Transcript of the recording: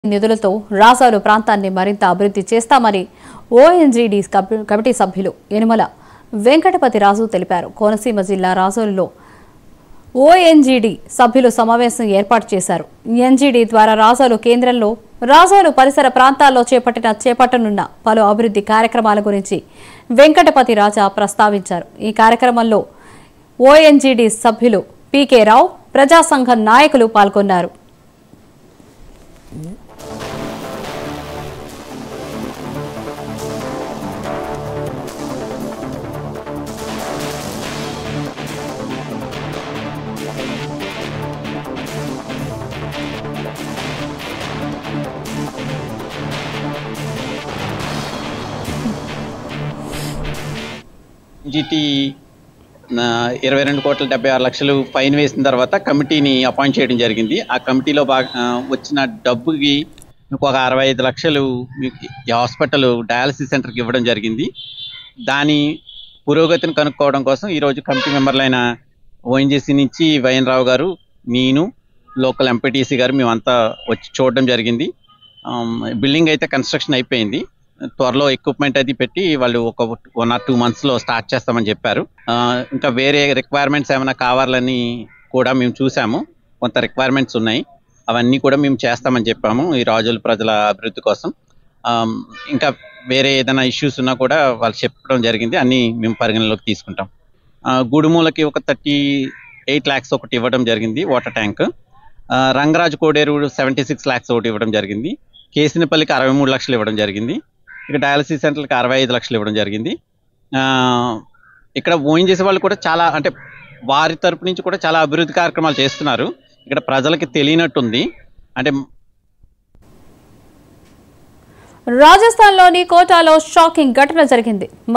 నిధులతో రాసాలు ప్రాంతాన్ని మరింత అభివృద్ధి చేస్తామని ఓఎన్జీడీ కబ్- కమిటీ సభ్యులు యనుమల వెంకటపతి రాజు తెలిపారు కోనసీమ జిల్లా రాజోలులో ఓఎన్జీడీ సభ్యులు సమావేశం ఏర్పాటు చేశారు ఎన్జీడీ ద్వారా రాజోలు కేంద్రంలో రాజోలు పరిసర ప్రాంతాల్లో చేపట్టిన చేపట్టనున్న పలు అభివృద్ధి కార్యక్రమాల గురించి వెంకటపతి రాజా ప్రస్తావించారు ఈ కార్యక్రమంలో ఓఎన్జీడీ సభ్యులు పీకే రావు ప్రజా సంఘం నాయకులు పాల్గొన్నారు జీటీ ఇరవై రెండు కోట్ల డెబ్బై ఆరు లక్షలు ఫైన్ వేసిన తర్వాత కమిటీని అపాయింట్ చేయడం జరిగింది ఆ కమిటీలో బాగా ఆ, వచ్చిన డబ్బుకి మీకు ఒక అరవై ఐదు లక్షలు మీకు ఈ హాస్పిటల్ డయాలసిస్ సెంటర్కి ఇవ్వడం జరిగింది దాని పురోగతిని కనుక్కోవడం కోసం ఈరోజు కమిటీ మెంబర్లైన ఓఎన్జీసీ నుంచి వైఎన్ రావు గారు నేను లోకల్ ఎంపీటీసీ గారు మేమంతా వచ్చి చూడడం జరిగింది ఆమ్, బిల్డింగ్ అయితే కన్స్ట్రక్షన్ అయిపోయింది త్వరలో ఎక్విప్మెంట్ అది పెట్టి వాళ్ళు ఒక వన్ ఆర్ టూ మంత్స్ లో స్టార్ట్ చేస్తామని చెప్పారు ఆ, ఇంకా వేరే రిక్వైర్మెంట్స్ ఏమైనా కావాలని కూడా మేము చూసాము కొంత రిక్వైర్మెంట్స్ ఉన్నాయి అవన్నీ కూడా మేము చేస్తామని చెప్పాము ఈ రాజుల ప్రజల అభివృద్ధి కోసం ఆమ్, ఇంకా వేరే ఏదైనా ఇష్యూస్ ఉన్నా కూడా వాళ్ళు చెప్పడం జరిగింది అన్ని మేము పరిగణలోకి తీసుకుంటాం ఆ, గుడుమూలకి ఒక థర్టీ ఎయిట్ ల్యాక్స్ ఒకటి ఇవ్వడం జరిగింది వాటర్ ట్యాంక్ ఆ, రంగరాజు కోడేరు సెవెంటీ సిక్స్ ల్యాక్స్ ఒకటి ఇవ్వడం జరిగింది కేసినపల్లికి అరవై మూడు లక్షలు ఇవ్వడం జరిగింది ఇక డయాలసిస్ సెంటర్కి అరవై ఐదు లక్షలు ఇవ్వడం జరిగింది ఆ, ఇక్కడ ఓయిన్ చేసే వాళ్ళు కూడా చాలా అంటే వారి తరపు నుంచి కూడా చాలా అభివృద్ధి కార్యక్రమాలు చేస్తున్నారు ఇక్కడ ప్రజలకి తెలియనట్టుంది అంటే రాజస్థాన్లోని కోటాలో షాకింగ్ ఘటన జరిగింది